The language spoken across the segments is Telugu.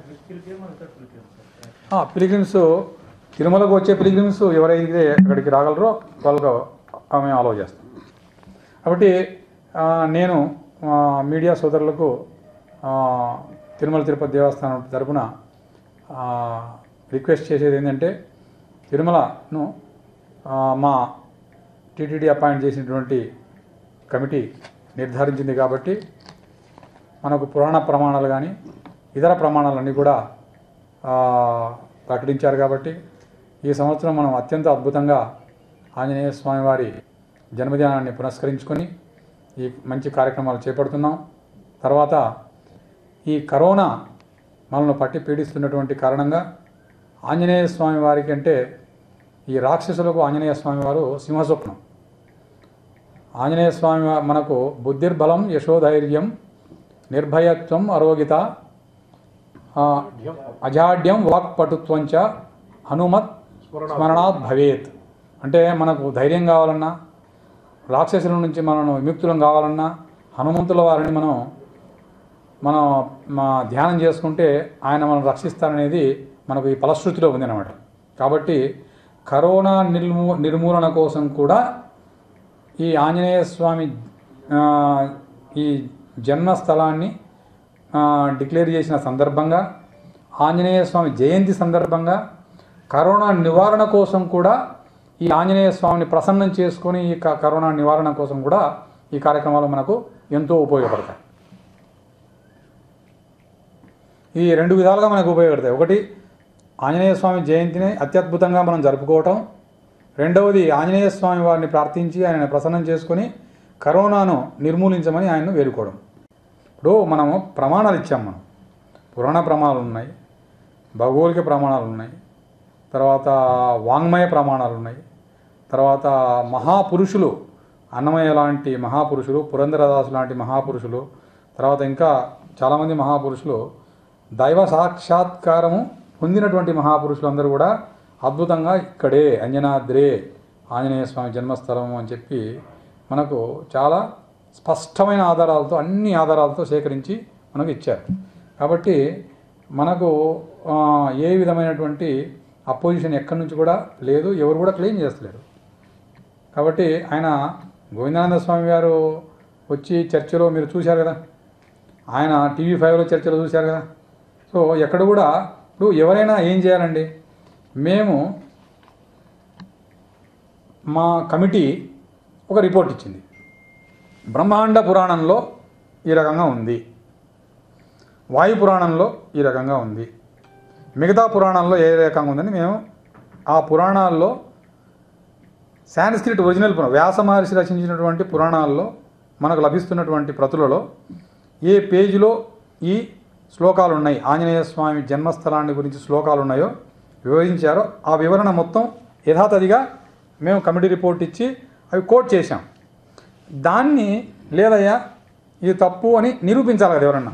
పిలిగ్రిమ్స్ తిరుమలకు వచ్చే పిలిగ్రిమ్స్ ఎవరైతే అక్కడికి రాగలరో వాళ్ళకు ఆ, మేము అలౌ చేస్తాం కాబట్టి ఆ, నేను ఆ, మీడియా సోదరులకు ఆ, తిరుమల తిరుపతి దేవస్థానం తరపున ఆ, రిక్వెస్ట్ చేసేది ఏంటంటే తిరుమలను ఆ, మా టీటీడీ అపాయింట్ చేసినటువంటి కమిటీ నిర్ధారించింది కాబట్టి మనకు పురాణ ప్రమాణాలు కానీ ఇతర ప్రమాణాలన్నీ కూడా ఆ, ప్రకటించారు కాబట్టి ఈ సంవత్సరం మనం అత్యంత అద్భుతంగా ఆంజనేయ స్వామి వారి జన్మదినాన్ని పురస్కరించుకొని ఈ మంచి కార్యక్రమాలు చేపడుతున్నాం తర్వాత ఈ కరోనా మనల్ని పట్టి పీడిస్తున్నటువంటి కారణంగా ఆంజనేయ స్వామి వారికి అంటే ఈ రాక్షసులకు ఆంజనేయ స్వామి వారు సింహస్వప్నం ఆంజనేయ స్వామి వా- మనకు బుద్ధిర్బలం యశోధైర్యం నిర్భయత్వం అరోగిత ఆ, అజాడ్యం వాక్పటుత్వంచ హనుమత్ స్మరణాత్ భవేత్ అంటే మనకు ధైర్యం కావాలన్నా రాక్షసుల నుంచి మనం విముక్తులం కావాలన్నా హనుమంతుల వారిని మనం మనం మా ధ్యానం చేసుకుంటే ఆయన మనం రక్షిస్తారనేది మనకు ఈ ఫలశ్రుతిలో ఉంది అనమాట కాబట్టి కరోనా నిర్మూ నిర్మూలన కోసం కూడా ఈ ఆంజనేయ స్వామి ఆ, ఈ జన్మస్థలాన్ని ఆ, డిక్లేర్ చేసిన సందర్భంగా ఆంజనేయ స్వామి జయంతి సందర్భంగా కరోనా నివారణ కోసం కూడా ఈ ఆంజనేయ స్వామిని ప్రసన్నం చేసుకొని ఈ క- కరోనా నివారణ కోసం కూడా ఈ కార్యక్రమాలు మనకు ఎంతో ఉపయోగపడతాయి ఈ రెండు విధాలుగా మనకు ఉపయోగపడతాయి ఒకటి ఆంజనేయ స్వామి జయంతిని అత్యద్భుతంగా మనం జరుపుకోవటం రెండవది ఆంజనేయ స్వామి వారిని ప్రార్థించి ఆయనను ప్రసన్నం చేసుకొని కరోనాను నిర్మూలించమని ఆయన్ను వేడుకోవడం ఇప్పుడు మనము ప్రమాణాలు ఇచ్చాం మనం పురాణ ప్రమాణాలు ఉన్నాయి భౌగోళిక ప్రమాణాలు ఉన్నాయి తర్వాత వాంగ్మయ ప్రమాణాలు ఉన్నాయి తర్వాత మహాపురుషులు అన్నమయ్య లాంటి మహాపురుషులు పురంధరదాసు లాంటి మహాపురుషులు తర్వాత ఇంకా చాలామంది మహాపురుషులు దైవ సాక్షాత్కారము పొందినటువంటి మహాపురుషులు అందరూ కూడా అద్భుతంగా ఇక్కడే అంజనాద్రే ఆంజనేయ స్వామి జన్మస్థలం అని చెప్పి మనకు చాలా స్పష్టమైన ఆధారాలతో అన్ని ఆధారాలతో సేకరించి మనకు ఇచ్చారు కాబట్టి మనకు ఆ, ఏ విధమైనటువంటి అపోజిషన్ ఎక్కడి నుంచి కూడా లేదు ఎవరు కూడా క్లెయిమ్ చేస్తలేరు కాబట్టి ఆయన గోవిందానంద స్వామి గారు వచ్చి చర్చలో మీరు చూశారు కదా ఆయన టీవీ ఫైవ్లో చర్చలో చూశారు కదా సో ఎక్కడ కూడా ఇప్పుడు ఎవరైనా ఏం చేయాలండి మేము మా కమిటీ ఒక రిపోర్ట్ ఇచ్చింది బ్రహ్మాండ పురాణంలో ఈ రకంగా ఉంది వాయు పురాణంలో ఈ రకంగా ఉంది మిగతా పురాణాల్లో ఏ రకంగా ఉందని మేము ఆ పురాణాల్లో సాంస్క్రిట్ ఒరిజినల్ పురాణం వ్యాస మహర్షి రచించినటువంటి పురాణాల్లో మనకు లభిస్తున్నటువంటి ప్రతులలో ఏ పేజీలో ఈ శ్లోకాలు ఉన్నాయి ఆంజనేయ స్వామి జన్మస్థలాన్ని గురించి శ్లోకాలు ఉన్నాయో వివరించారో ఆ వివరణ మొత్తం యథాతథిగా మేము కమిటీ రిపోర్ట్ ఇచ్చి అవి కోట్ చేశాం దాన్ని లేదయ్యా ఇది తప్పు అని నిరూపించాలి కదా ఎవరన్నా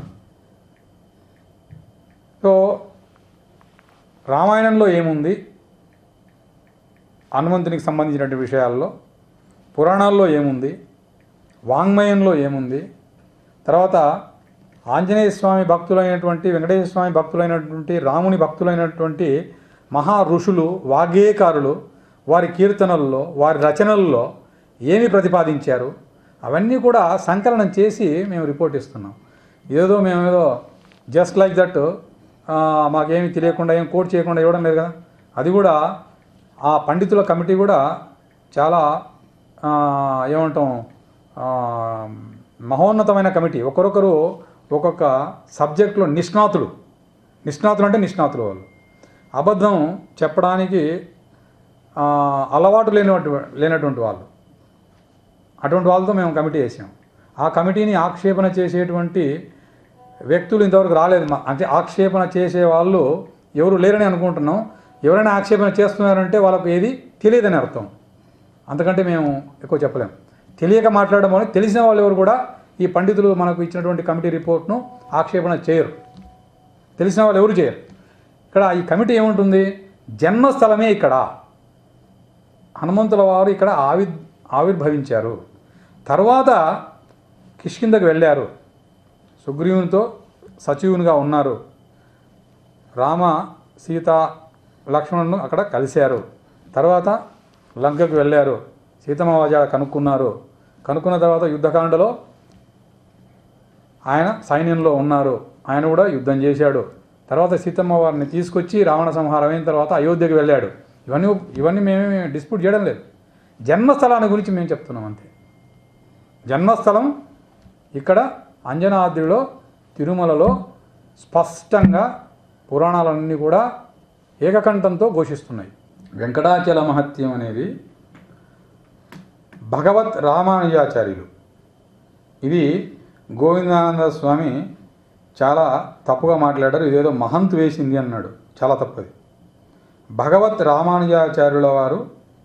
సో రామాయణంలో ఏముంది హనుమంతునికి సంబంధించినటువంటి విషయాల్లో పురాణాల్లో ఏముంది వాంగ్మయంలో ఏముంది తర్వాత ఆంజనేయ స్వామి భక్తులైనటువంటి వెంకటేశ్వర స్వామి భక్తులైనటువంటి రాముని భక్తులైనటువంటి మహా ఋషులు వాగ్గేయకారులు వారి కీర్తనల్లో వారి రచనల్లో ఏమి ప్రతిపాదించారు అవన్నీ కూడా సంకలనం చేసి మేము రిపోర్ట్ ఇస్తున్నాం ఏదో మేము ఏదో జస్ట్ లైక్ దట్ మాకేమి తెలియకుండా ఏం కోట్ చేయకుండా ఇవ్వడం లేదు కదా అది కూడా ఆ పండితుల కమిటీ కూడా చాలా ఆ, ఏమంటాం ఆ, మహోన్నతమైన కమిటీ ఒకరొకరు ఒక్కొక్క సబ్జెక్టులో నిష్ణాతులు నిష్ణాతులు అంటే నిష్ణాతులు వాళ్ళు అబద్ధం చెప్పడానికి ఆ, అలవాటు లేనటువంటి లేనటువంటి వాళ్ళు అటువంటి వాళ్ళతో మేము కమిటీ వేసాం ఆ కమిటీని ఆక్షేపణ చేసేటువంటి వ్యక్తులు ఇంతవరకు రాలేదు మా- అంటే ఆక్షేపణ చేసే వాళ్ళు ఎవరు లేరని అనుకుంటున్నాం ఎవరైనా ఆక్షేపణ చేస్తున్నారంటే వాళ్ళకు ఏది తెలియదని అర్థం అంతకంటే మేము ఎక్కువ చెప్పలేం తెలియక మాట్లాడడం వల్ల తెలిసిన వాళ్ళు ఎవరు కూడా ఈ పండితులు మనకు ఇచ్చినటువంటి కమిటీ రిపోర్ట్ను ఆక్షేపణ చేయరు తెలిసిన వాళ్ళు ఎవరు చేయరు ఇక్కడ ఈ కమిటీ ఏముంటుంది జన్మస్థలమే ఇక్కడ హనుమంతుల వారు ఇక్కడ ఆవి ఆవిర్భవించారు తర్వాత కిష్కిందకు వెళ్ళారు సుగ్రీవునితో సచివునిగా ఉన్నారు రామ సీత లక్ష్మణులు అక్కడ కలిశారు తర్వాత లంకకు వెళ్ళారు సీతమ్మ వాజాడ కనుక్కున్నారు కనుక్కున్న తర్వాత యుద్ధకాండలో ఆయన సైన్యంలో ఉన్నారు ఆయన కూడా యుద్ధం చేశాడు తర్వాత సీతమ్మ వారిని తీసుకొచ్చి రావణ సంహారం అయిన తర్వాత అయోధ్యకు వెళ్ళాడు ఇవన్నీ ఇవన్నీ మేమేమి డిస్ప్యూట్ చేయడం లేదు జన్మస్థలాన్ని గురించి మేము చెప్తున్నాం అంతే జన్మస్థలం ఇక్కడ అంజనాద్రిలో తిరుమలలో స్పష్టంగా పురాణాలన్నీ కూడా ఏకకంఠంతో ఘోషిస్తున్నాయి వెంకటాచల మహత్యం అనేది భగవత్ రామానుజాచార్యులు ఇది గోవిందానంద స్వామి చాలా తప్పుగా మాట్లాడారు ఇదేదో మహంత్ వేసింది అన్నాడు చాలా తప్పది భగవత్ రామానుజాచార్యుల వారు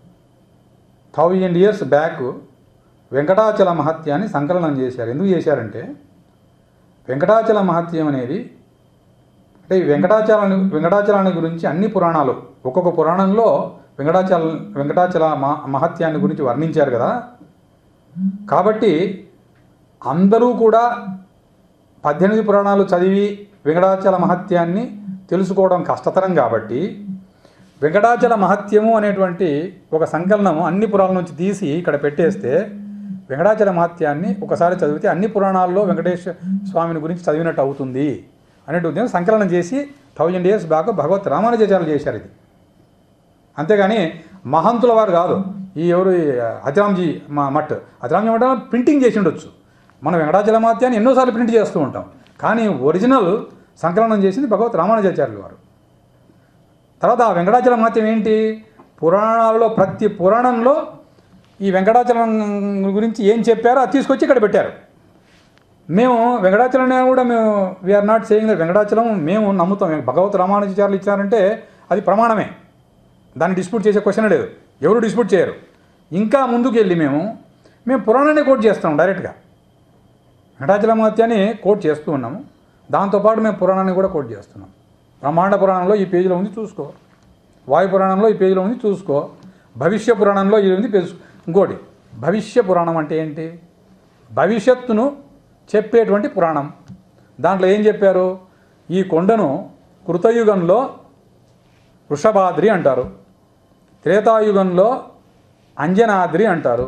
థౌజండ్ ఇయర్స్ బ్యాక్ వెంకటాచల మహత్యాన్ని సంకలనం చేశారు ఎందుకు చేశారంటే వెంకటాచల మహత్యం అనేది అంటే ఈ వెంకటాచలాన్ని వెంకటాచలాన్ని గురించి అన్ని పురాణాలు ఒక్కొక్క పురాణంలో వెంకటాచల వెంకటాచల మహ మహత్యాన్ని గురించి వర్ణించారు కదా కాబట్టి అందరూ కూడా పద్దెనిమిది పురాణాలు చదివి వెంకటాచల మహత్యాన్ని తెలుసుకోవడం కష్టతరం కాబట్టి వెంకటాచల మహత్యము అనేటువంటి ఒక సంకలనము అన్ని పురాణాల నుంచి తీసి ఇక్కడ పెట్టేస్తే వెంకటాచల మహత్యాన్ని ఒకసారి చదివితే అన్ని పురాణాల్లో వెంకటేశ్వర స్వామిని గురించి చదివినట్టు అవుతుంది అనేటి ఉద్దేశం సంకలనం చేసి థౌజండ్ ఇయర్స్ బ్యాక్ భగవత్ రామానుజాచార్యులు చేశారు ఇది అంతేగాని మహంతుల వారు కాదు ఈ ఎవరు ఈ అతిరామ్జీ మా మట్ అతిరామ్జీ మఠ ప్రింటింగ్ చేసి ఉండొచ్చు మనం వెంకటాచల మహత్యాన్ని ఎన్నోసార్లు ప్రింట్ చేస్తూ ఉంటాం కానీ ఒరిజినల్ సంకలనం చేసింది భగవత్ రామానుజాచార్యులు వారు తర్వాత ఆ వెంకటాచల మహత్యం ఏంటి పురాణాలలో ప్రతి పురాణంలో ఈ వెంకటాచలం గురించి ఏం చెప్పారో అది తీసుకొచ్చి ఇక్కడ పెట్టారు మేము వెంకటాచలం కూడా మేము వీఆర్ నాట్ సేయింగ్ వెంకటాచలం మేము నమ్ముతాం భగవత్ రామానుజాచార్యులు ఇచ్చారంటే అది ప్రమాణమే దాన్ని డిస్ప్యూట్ చేసే క్వశ్చన్ లేదు ఎవరు డిస్ప్యూట్ చేయరు ఇంకా ముందుకు వెళ్ళి మేము మేము పురాణాన్ని కోట్ చేస్తున్నాం డైరెక్ట్గా వెంకటాచల మహత్యాన్ని కోట్ చేస్తూ ఉన్నాము దాంతోపాటు మేము పురాణాన్ని కూడా కోట్ చేస్తున్నాం బ్రహ్మాండ పురాణంలో ఈ పేజీలో ఉంది చూసుకో వాయు పురాణంలో ఈ పేజీలో ఉంది చూసుకో భవిష్య పురాణంలో ఇది ఉంది పేజీ ఇంకోటి భవిష్య పురాణం అంటే ఏంటి భవిష్యత్తును చెప్పేటువంటి పురాణం దాంట్లో ఏం చెప్పారు ఈ కొండను కృతయుగంలో వృషభాద్రి అంటారు త్రేతాయుగంలో అంజనాద్రి అంటారు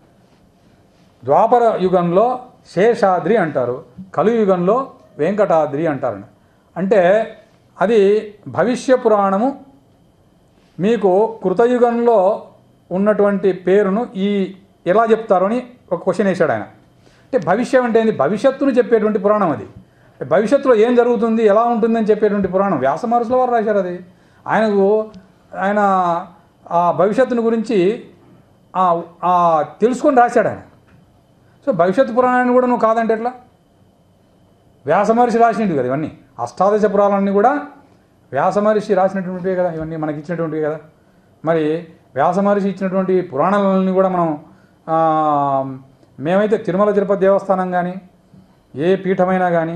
ద్వాపర యుగంలో శేషాద్రి అంటారు కలియుగంలో వెంకటాద్రి అంటారు అంటే అది భవిష్య పురాణము మీకు కృతయుగంలో ఉన్నటువంటి పేరును ఈ ఎలా చెప్తారు అని ఒక క్వశ్చన్ వేశాడు ఆయన అంటే భవిష్యం అంటే ఏంది భవిష్యత్తును చెప్పేటువంటి పురాణం అది అంటే భవిష్యత్తులో ఏం జరుగుతుంది ఎలా ఉంటుందని చెప్పేటువంటి పురాణం వ్యాస మహర్షుల వారు రాశారు అది ఆయనకు ఆయన ఆ భవిష్యత్తుని గురించి ఆ- ఆ తెలుసుకొని రాశాడు ఆయన సో భవిష్యత్తు పురాణాన్ని కూడా నువ్వు కాదంటే ఎట్లా వ్యాస మహర్షి రాసినట్టు కదా ఇవన్నీ అష్టాదశ పురాణాలన్నీ కూడా వ్యాస మహర్షి రాసినటువంటివే కదా ఇవన్నీ మనకి ఇచ్చినటువంటివి కదా మరి వ్యాస మహర్షి ఇచ్చినటువంటి పురాణాలన్నీ కూడా మనం ఆ, మేమైతే తిరుమల తిరుపతి దేవస్థానం కానీ ఏ పీఠమైనా కానీ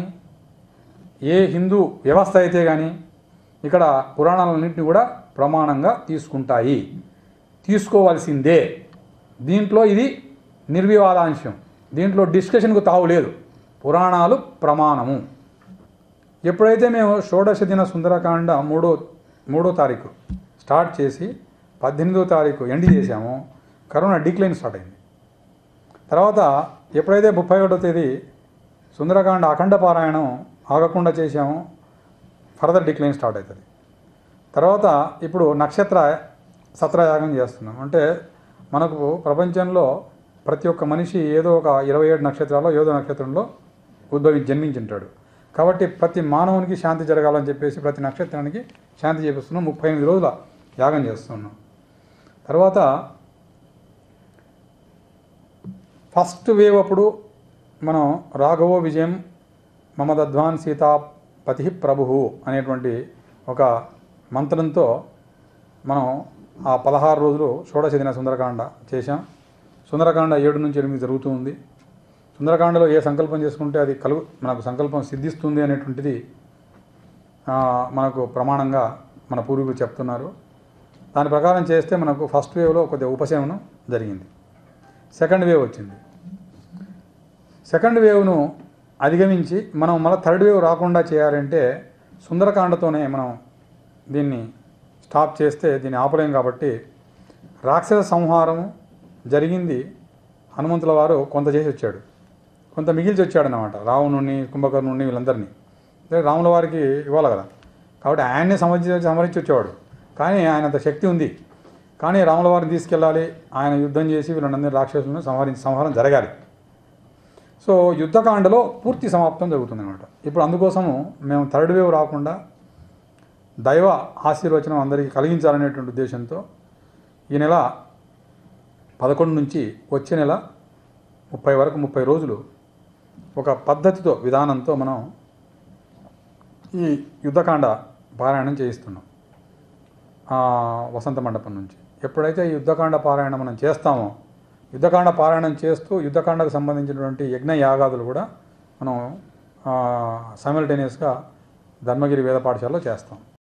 ఏ హిందూ వ్యవస్థ అయితే కానీ ఇక్కడ పురాణాలన్నింటినీ కూడా ప్రమాణంగా తీసుకుంటాయి తీసుకోవాల్సిందే దీంట్లో ఇది నిర్వివాదాంశం దీంట్లో డిస్కషన్కు తావు లేదు పురాణాలు ప్రమాణము ఎప్పుడైతే మేము షోడశ దిన సుందరకాండ మూడో మూడో తారీఖు స్టార్ట్ చేసి పద్దెనిమిదో తారీఖు ఎండ్ చేశామో కరోనా డిక్లైన్ స్టార్ట్ అయింది తర్వాత ఎప్పుడైతే ముప్పై ఒకటో తేదీ సుందరకాండ అఖండ పారాయణం ఆగకుండా చేశామో ఫర్దర్ డిక్లైన్ స్టార్ట్ అవుతుంది తర్వాత ఇప్పుడు నక్షత్ర సత్రయాగం చేస్తున్నాం అంటే మనకు ప్రపంచంలో ప్రతి ఒక్క మనిషి ఏదో ఒక ఇరవై ఏడు నక్షత్రాల్లో ఏదో నక్షత్రంలో ఉద్భవి జన్మించుంటాడు కాబట్టి ప్రతి మానవునికి శాంతి జరగాలని చెప్పేసి ప్రతి నక్షత్రానికి శాంతి చేపిస్తున్నాం ముప్పై ఎనిమిది రోజుల యాగం చేస్తున్నాం తర్వాత ఫస్ట్ వేవ్ అప్పుడు మనం రాఘవో విజయం మమదధ్వాన్ సీతాపతి ప్రభు అనేటువంటి ఒక మంత్రంతో మనం ఆ పదహారు రోజులు షోడశ దిన సుందరకాండ చేశాం సుందరకాండ ఏడు నుంచి ఎనిమిది జరుగుతూ ఉంది సుందరకాండలో ఏ సంకల్పం చేసుకుంటే అది కలుగు మనకు సంకల్పం సిద్ధిస్తుంది అనేటువంటిది ఆ, మనకు ప్రమాణంగా మన పూర్వీకులు చెప్తున్నారు దాని ప్రకారం చేస్తే మనకు ఫస్ట్ వేవ్లో కొద్దిగా ఉపశమనం జరిగింది సెకండ్ వేవ్ వచ్చింది సెకండ్ వేవ్ను అధిగమించి మనం మళ్ళీ థర్డ్ వేవ్ రాకుండా చేయాలంటే సుందరకాండతోనే మనం దీన్ని స్టాప్ చేస్తే దీన్ని ఆపలేం కాబట్టి రాక్షస సంహారం జరిగింది హనుమంతుల వారు కొంత చేసి వచ్చాడు కొంత మిగిల్చి వచ్చాడనమాట రావణుని కుంభకర్ణుని వీళ్ళందరినీ అంటే రాముల వారికి ఇవ్వాలి కదా కాబట్టి ఆయన్నే సంహరించి సంహరించి వచ్చేవాడు కానీ ఆయన అంత శక్తి ఉంది కానీ రాముల వారిని తీసుకెళ్ళాలి ఆయన యుద్ధం చేసి వీళ్ళందరినీ రాక్షసులను సంహరించి సంహారం జరగాలి సో యుద్ధకాండలో పూర్తి సమాప్తం జరుగుతుంది అనమాట ఇప్పుడు అందుకోసము మేము థర్డ్ వేవ్ రాకుండా దైవ ఆశీర్వచనం అందరికీ కలిగించాలనేటువంటి ఉద్దేశంతో ఈ నెల పదకొండు నుంచి వచ్చే నెల ముప్పై వరకు ముప్పై రోజులు ఒక పద్ధతితో విధానంతో మనం ఈ యుద్ధకాండ పారాయణం చేయిస్తున్నాం ఆ, వసంత మండపం నుంచి ఎప్పుడైతే ఈ యుద్ధకాండ పారాయణం మనం చేస్తామో యుద్ధకాండ పారాయణం చేస్తూ యుద్ధకాండకు సంబంధించినటువంటి యజ్ఞ యాగాదులు కూడా మనం సైమల్టేనియస్గా ధర్మగిరి వేద పాఠశాలలో చేస్తాం